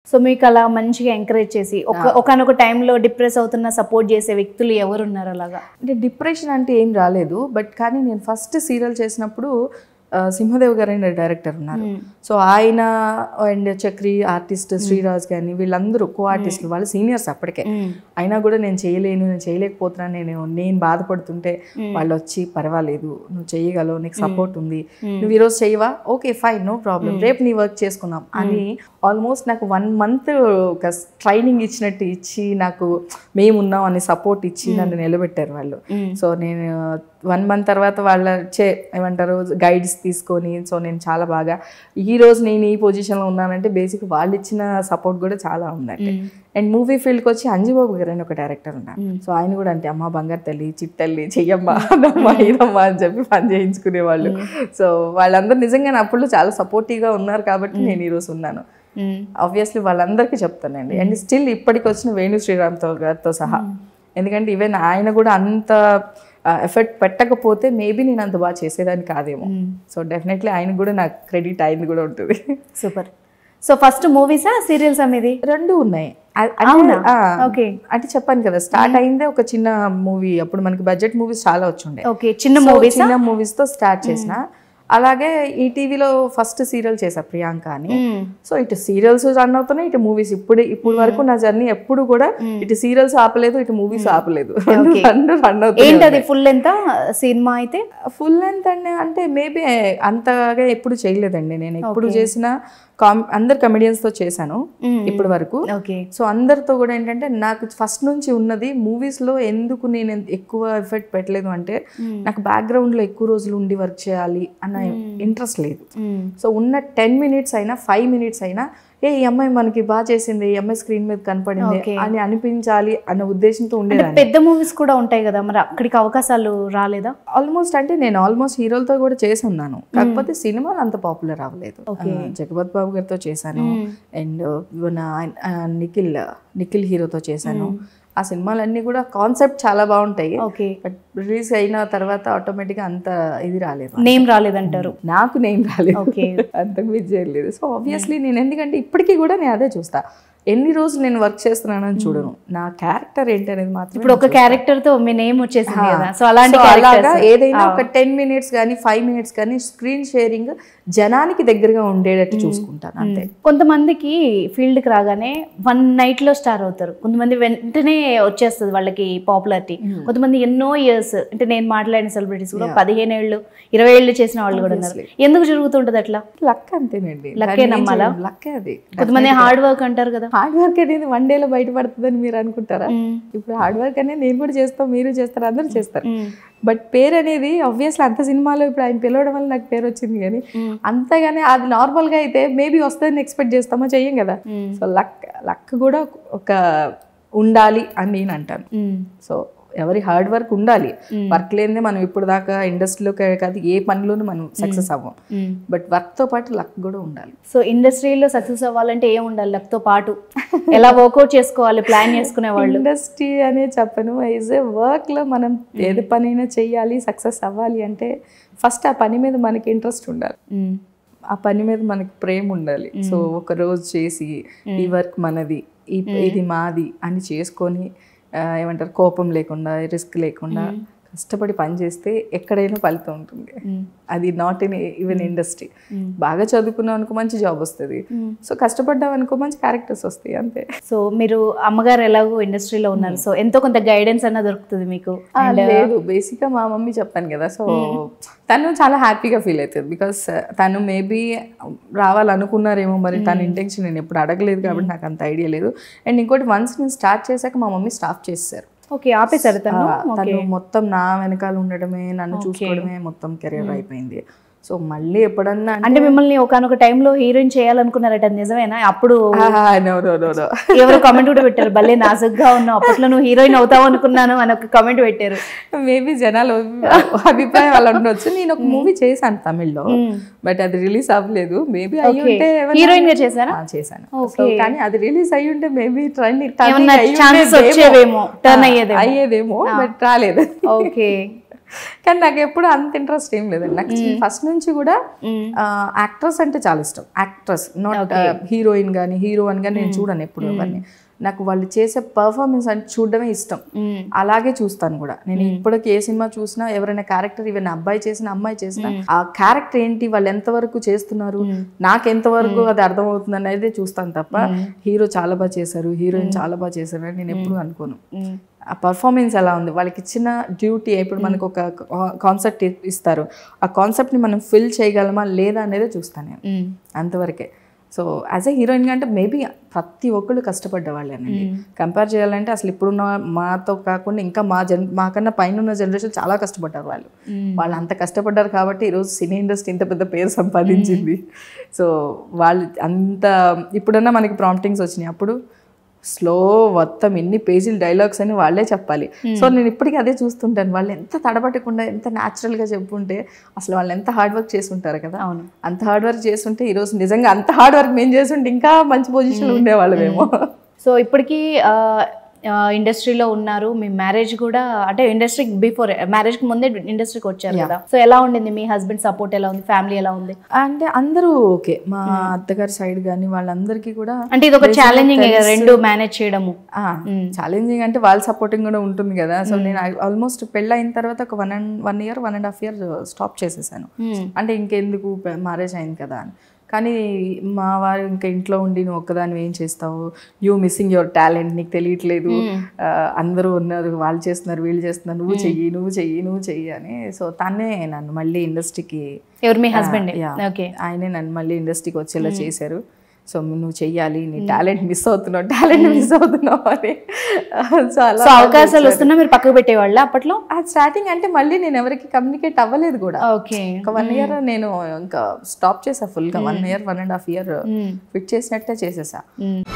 So మీకు అలా మంచిగా ఎంకరేజ్ చేసి ఒక ఒకనొక టైంలో డిప్రెస్ అవుతున్న సపోర్ట్ చేసే వ్యక్తులు ఎవరు ఉన్నారు అలాగా అంటే డిప్రెషన్ అంటే ఏం రాలేదు బట్ కానీ నేను ఫస్ట్ సీరియల్ చేసినప్పుడు ఆ, సింహదేవ్ గారు అనే డైరెక్టర్ ఉన్నారు సో ఆయన అండ్ చక్రి ఆర్టిస్ట్ శ్రీరాజ్ కానీ వీళ్ళందరూ కో ఆర్టిస్టులు వాళ్ళు సీనియర్స్ అప్పటికే అయినా కూడా నేను చేయలేను నేను చేయలేకపోతున్నాను నేను నేను బాధపడుతుంటే వాళ్ళు వచ్చి పర్వాలేదు నువ్వు చేయగలవు నీకు సపోర్ట్ ఉంది నువ్వు ఈరోజు చేయవా ఓకే ఫైన్ నో ప్రాబ్లం రేపు నీ వర్క్ చేసుకుందాం అని ఆల్మోస్ట్ నాకు వన్ మంత్ ఒక ట్రైనింగ్ ఇచ్చినట్టు ఇచ్చి నాకు మేమున్నాం అని సపోర్ట్ ఇచ్చి నన్ను నిలబెట్టారు వాళ్ళు సో నేను వన్ మంత్ తర్వాత వాళ్ళ చే ఏమంటారు గైడ్స్ తీసుకొని సో నేను చాలా బాగా ఈ రోజు నేను ఈ పొజిషన్లో ఉన్నానంటే బేసిక్ వాళ్ళు ఇచ్చిన సపోర్ట్ కూడా చాలా ఉందండి అండ్ మూవీ ఫీల్డ్కి వచ్చి అంజుబాబు గారు అని ఒక డైరెక్టర్ ఉన్నారు సో ఆయన కూడా అంటే అమ్మ బంగారు తల్లి చిట్టల్లి చెయ్యమ్మా అదమ్మా ఇదమ్మా అని చెప్పి పని చేయించుకునేవాళ్ళు సో వాళ్ళందరూ నిజంగా అప్పుడు చాలా సపోర్టివ్గా ఉన్నారు కాబట్టి నేను ఈరోజు ఉన్నాను ఆబ్వియస్లీ వాళ్ళందరికీ చెప్తానండి అండ్ స్టిల్ ఇప్పటికి వచ్చిన వేణు శ్రీరామ్తో గారితో సహా ఎందుకంటే ఈవెన్ ఆయన కూడా అంత ఎఫర్ట్ పెట్టకపోతే మేబీ నేను అంత బాగా చేసేదాన్ని కాదేమో సో డెఫినెట్లీ ఆయన కూడా నాకు క్రెడిట్ అయింది కూడా ఉంటుంది సూపర్ సో ఫస్ట్ మూవీసా సీరియల్స్ అనేది రెండు ఉన్నాయి అ- అంటే, అవునా? ఆ, ఓకే అంటే చెప్పాను కదా స్టార్ట్ అయిందే ఒక చిన్న మూవీ అప్పుడు మనకి బడ్జెట్ మూవీస్ చాలా వచ్చుండే ఓకే చిన్న So, మూవీస్ చిన్న మూవీస్ తో స్టార్ట్ చేసిన అలాగే ఈ టీవీలో ఫస్ట్ సీరియల్ చేసా ప్రియాంక అని సో ఇటు సీరియల్స్ రన్ అవుతున్నాయి ఇటు మూవీస్ ఇప్పుడు ఇప్పుడు వరకు నా జర్నీ ఎప్పుడు కూడా ఇటు సీరియల్స్ ఆపలేదు ఇటు మూవీస్ ఆపలేదు రెండు రెండు రన్ అవుతాయి ఏంటది ఫుల్ ఎంత సినిమా అయితే ఫుల్ లెంత్ అంటే అంటే మేబీ అంతగా ఎప్పుడు చేయలేదండి నేను ఎప్పుడు చేసిన కామ్ అందరు comedians తో చేశాను ఇప్పటి వరకు ఓకే సో అందరితో కూడా ఏంటంటే నాకు ఫస్ట్ నుంచి ఉన్నది మూవీస్ లో ఎందుకు నేను ఎంత- ఎక్కువ ఎఫెక్ట్ పెట్టలేదు అంటే నాకు background లో ఎక్కువ రోజులు ఉండి వర్క్ చేయాలి అన్న ఇంట్రెస్ట్ లేదు సో ఉన్న టెన్ మినిట్స్ అయినా ఫైవ్ మినిట్స్ అయినా ఏ ఈ అమ్మాయి మనకి బాగా చేసింది ఈ అమ్మాయి స్క్రీన్ మీద కనపడింది Okay. అని అనిపించాలి అన్న ఉద్దేశంతో ఉండేదాన్ని పెద్ద మూవీస్ కూడా ఉంటాయి కదా మరి అక్కడికి అవకాశాలు రాలేదా ఆల్మోస్ట్ అంటే నేను ఆల్మోస్ట్ హీరోలతో కూడా చేసి ఉన్నాను కాకపోతే సినిమాలు అంత పాపులర్ అవ్వలేదు ఆ, జగపత్ బాబు గారితో చేశాను అండ్ మన ఆ, నిఖిల్ నిఖిల్ హీరోతో చేశాను ఆ సినిమాలన్నీ కూడా కాన్సెప్ట్ చాలా బాగుంటాయి ఓకే బట్ రిలీజ్ అయిన తర్వాత ఆటోమేటిక్గా అంత ఇది రాలేదు నేమ్ రాలేదంటారు నాకు నేను రాలేదు ఓకే అంతకు మించి చేయలేదు సో ఆబ్వియస్లీ నేను ఎందుకంటే ఇప్పటికీ కూడా నేను అదే చూస్తా ఎన్ని రోజులు నేను వర్క్ చేస్తున్నానని చూడను నా క్యారెక్టర్ ఏంటి అనేది మాత్రం ఇప్పుడు ఒక క్యారెక్టర్ తో మీ నేమ్ వచ్చేసింది కదా సో అలాంటి సో అలాగా characters. ఏదైనా ఒక టెన్ మినిట్స్ కానీ ఫైవ్ మినిట్స్ కానీ స్క్రీన్ షేరింగ్ జనానికి దగ్గరగా ఉండేటట్టు చూసుకుంటాను అంతే కొంతమందికి ఫీల్డ్ కి రాగానే వన్ నైట్ లో స్టార్ అవుతారు కొంతమంది వెంటనే వచ్చేస్తుంది వాళ్ళకి పాపులారిటీ కొంతమంది ఎన్నో ఇయర్స్ అంటే నేను మాట్లాడిన సెలబ్రిటీస్ కూడా పదిహేను ఏళ్ళు ఇరవై ఏళ్ళు చేసిన వాళ్ళు కూడా ఉన్నారు ఎందుకు జరుగుతుంటది అట్లా లక్ అంతేనండి లక్కే నమ్మాలా? లక్కే అది కొంతమంది హార్డ్ వర్క్ అంటారు కదా హార్డ్ వర్క్ అనేది వన్ డేలో బయటపడుతుందని మీరు అనుకుంటారా ఇప్పుడు హార్డ్ వర్క్ అనేది నేను కూడా చేస్తాం మీరు చేస్తారు అందరూ చేస్తారు బట్ పేరు అనేది ఆబ్వియస్లీ అంత సినిమాలో ఇప్పుడు ఆయన పిలవడం వల్ల నాకు పేరు వచ్చింది కానీ అంతగానే అది నార్మల్గా అయితే మేబీ వస్తుందని ఎక్స్పెక్ట్ చేస్తామో చెయ్యం కదా సో లక్ లక్ కూడా ఒక ఉండాలి అని నేను అంటాను సో ఎవరి హార్డ్ వర్క్ ఉండాలి వర్క్ లేనిదే మనం ఇప్పుడు దాకా ఇండస్ట్రీలో కాదు ఏ పనిలోనూ మనం సక్సెస్ అవ్వం బట్ వర్క్ తో పాటు లక్ కూడా ఉండాలి సో ఇండస్ట్రీలో సక్సెస్ అవ్వాలంటే ఏం ఉండాలి లక్ తో పాటు ఎలా వర్కౌట్ చేసుకోవాలి ప్లాన్ చేసుకునే వాళ్ళు ఇండస్ట్రీ అనే చెప్పను యాజ్ ఏ వర్క్ లో మనం ఏది పనైనా చెయ్యాలి సక్సెస్ అవ్వాలి అంటే ఫస్ట్ ఆ పని మీద మనకి ఇంట్రెస్ట్ ఉండాలి ఆ పని మీద మనకి ప్రేమ ఉండాలి సో ఒక రోజు చేసి ఈ వర్క్ మనది ఈ ఇది మాది అని చేసుకొని ఆ, ఏమంటారు కోపం లేకుండా రిస్క్ లేకుండా కష్టపడి పని చేస్తే ఎక్కడైనా ఫలితం ఉంటుంది అది నాట్ ఇన్ ఈవెన్ ఇండస్ట్రీ బాగా చదువుకున్నాం అనుకో మంచి జాబ్ వస్తుంది సో కష్టపడ్డాం అనుకో మంచి క్యారెక్టర్స్ వస్తాయి అంతే సో మీరు అమ్మగారు ఎలాగో ఇండస్ట్రీలో ఉన్నారు సో ఎంతో కొంత గైడెన్స్ అన్న దొరుకుతుంది మీకు ఆ, లేదు బేసిక్ గా మా మమ్మీ చెప్పాను కదా సో తను చాలా హ్యాపీగా ఫీల్ అవుతుంది బికాస్ తను మేబీ రావాలనుకున్నారేమో మరి తన ఇంటెన్షన్ నేను ఎప్పుడు అడగలేదు కాబట్టి నాకు అంత ఐడియా లేదు అండ్ ఇంకోటి వన్స్ నేను స్టార్ట్ చేశాక మా మమ్మీ స్టాప్ చేశారు ఓకే ఆపేశారు తను తను మొత్తం నా వెనకాల ఉండడమే నన్ను చూసుకోవడమే మొత్తం కెరీర్ అయిపోయింది సో మళ్ళీ ఎప్పుడన్నా అంటే మిమ్మల్ని ఒకనొక టైంలో హీరోయిన్ చేయాలనుకున్నారట అది నిజమేనా అప్పుడు నో నో నో నో ఎవరో కామెంట్ కూడా పెట్టారు భలే నాజుగ్గా ఉన్నావు అప్పట్లో నువ్వు హీరోయిన్ అవుతావు అనుకున్నాను అని ఒక కామెంట్ పెట్టారు మేబీ జనాలు అభిప్రాయం అలా ఉండొచ్చు నేను ఒక మూవీ చేశాను తమిళ్లో బట్ అది రిలీజ్ అవ్వలేదు మేబీ అయ్యి ఉంటే ఏమన్నా- హీరోయిన్ గా చేశారా ఆ, చేశాను సో కానీ అది రిలీజ్ అయ్యి ఉంటే మేబీ ట్రెండ్ ఏమన్నా ఛాన్సెస్ వచ్చేవేమో టర్న్ అయ్యేదేమో అయ్యేదేమో బట్ రాలేదు ఓకే కానీ నాకు ఎప్పుడు అంత ఇంట్రెస్ట్ ఏం లేదండి నాకు ఫస్ట్ నుంచి కూడా యాక్ట్రెస్ అంటే చాలా ఇష్టం యాక్ట్రెస్ నాట్ హీరోయిన్ కానీ హీరో అని కానీ నేను చూడను ఎప్పుడు ఎవరిని నాకు వాళ్ళు చేసే పర్ఫార్మెన్స్ అంటే చూడడమే ఇష్టం అలాగే చూస్తాను కూడా నేను ఇప్పటికి ఏ సినిమా చూసినా ఎవరైనా క్యారెక్టర్ ఈవెన్ అబ్బాయి చేసిన అమ్మాయి చేసిన ఆ క్యారెక్టర్ ఏంటి వాళ్ళు ఎంతవరకు చేస్తున్నారు నాకు ఎంతవరకు అది అర్థమవుతుంది అనేది చూస్తాను తప్ప హీరో చాలా బాగా చేశారు హీరోయిన్ చాలా బాగా చేశారు అని నేను ఎప్పుడు అనుకోను ఆ పర్ఫార్మెన్స్ ఎలా ఉంది వాళ్ళకి ఇచ్చిన డ్యూటీ ఇప్పుడు మనకు ఒక కాన్సెప్ట్ ఇస్తారు ఆ కాన్సెప్ట్ని మనం ఫిల్ చేయగలమా లేదా అనేది చూస్తాను నేను అంతవరకే సో యాజ్ ఎ హీరోయిన్ అంటే మేబీ ప్రతి ఒక్కళ్ళు కష్టపడ్డ వాళ్ళేనండి కంపేర్ చేయాలంటే అసలు ఇప్పుడున్న మాతో కాకుండా ఇంకా మా జన్ మాకన్నా పైన ఉన్న జనరేషన్ చాలా కష్టపడ్డారు వాళ్ళు వాళ్ళు అంత కష్టపడ్డారు కాబట్టి ఈరోజు సినీ ఇండస్ట్రీ ఇంత పెద్ద పేరు సంపాదించింది సో వాళ్ళు అంత ఇప్పుడన్నా మనకి ప్రాంప్టింగ్స్ వచ్చినాయి అప్పుడు స్లో మొత్తం ఎన్ని పేజీలు డైలాగ్స్ అని వాళ్ళే చెప్పాలి సో నేను ఇప్పటికీ అదే చూస్తుంటాను వాళ్ళు ఎంత తడబట్టకుండా ఎంత న్యాచురల్గా చెప్పుంటే అసలు వాళ్ళు ఎంత హార్డ్ వర్క్ చేసి ఉంటారు కదా అవును అంత హార్డ్ వర్క్ చేస్తుంటే ఈరోజు నిజంగా అంత హార్డ్ వర్క్ మేము చేస్తుంటే ఇంకా మంచి పొజిషన్లో ఉండేవాళ్ళమేమో సో ఇప్పటికీ ఇండస్ట్రీలో ఉన్నారు మీ మ్యారేజ్ కూడా అంటే ఇండస్ట్రీకి బిఫోర్ మ్యారేజ్ కి ముందే ఇండస్ట్రీకి వచ్చారు కదా సో ఎలా ఉండింది మీ హస్బెండ్ సపోర్ట్ ఎలా ఉంది ఫ్యామిలీ ఎలా ఉంది అంటే అందరూ ఓకే మా అత్తగారి సైడ్ కానీ వాళ్ళందరికీ కూడా అంటే ఇది ఒక ఛాలెంజింగ్ రెండు మేనేజ్ చేయడము ఛాలెంజింగ్ అంటే వాళ్ళ సపోర్టింగ్ కూడా ఉంటుంది కదా సో నేను ఆల్మోస్ట్ పెళ్ళైన తర్వాత ఒక one and one year one and half year stop చేసేసాను అంటే ఇంకెందుకు మ్యారేజ్ అయింది కదా అని కానీ మా వారు ఇంకా ఇంట్లో ఉండి నువ్వు ఒక్కదాన్ని ఏం చేస్తావు యూ మిస్సింగ్ యువర్ టాలెంట్ నీకు తెలియట్లేదు ఆ, అందరూ ఉన్నారు వాళ్ళు చేస్తున్నారు వీళ్ళు చేస్తున్నారు నువ్వు చెయ్యి నువ్వు చెయ్యి నువ్వు చెయ్యి అని సో తనే నన్ను మళ్ళీ ఇండస్ట్రీకి ఎవరు మీ హస్బెండ్ యా. ఓకే ఆయనే నన్ను మళ్ళీ ఇండస్ట్రీకి వచ్చేలా చేశారు సో నువ్వు చెయ్యాలి నీ టాలెంట్ మిస్ అవుతున్నావు టాలెంట్ మిస్ అవుతున్నావు అని సో అలా సో అవకాశాలు వస్తున్నా మీరు పక్కకు పెట్టేవాళ్ళ అప్పట్లో ఆ స్టార్టింగ్ అంటే మళ్ళీ నేను ఎవరికి కమ్యూనికేట్ అవ్వలేదు కూడా ఓకే ఒక వన్ ఇయర్ నేను ఇంకా స్టాప్ చేసా ఫుల్ గా one year one and half year fit చేసినట్టే చేసేసా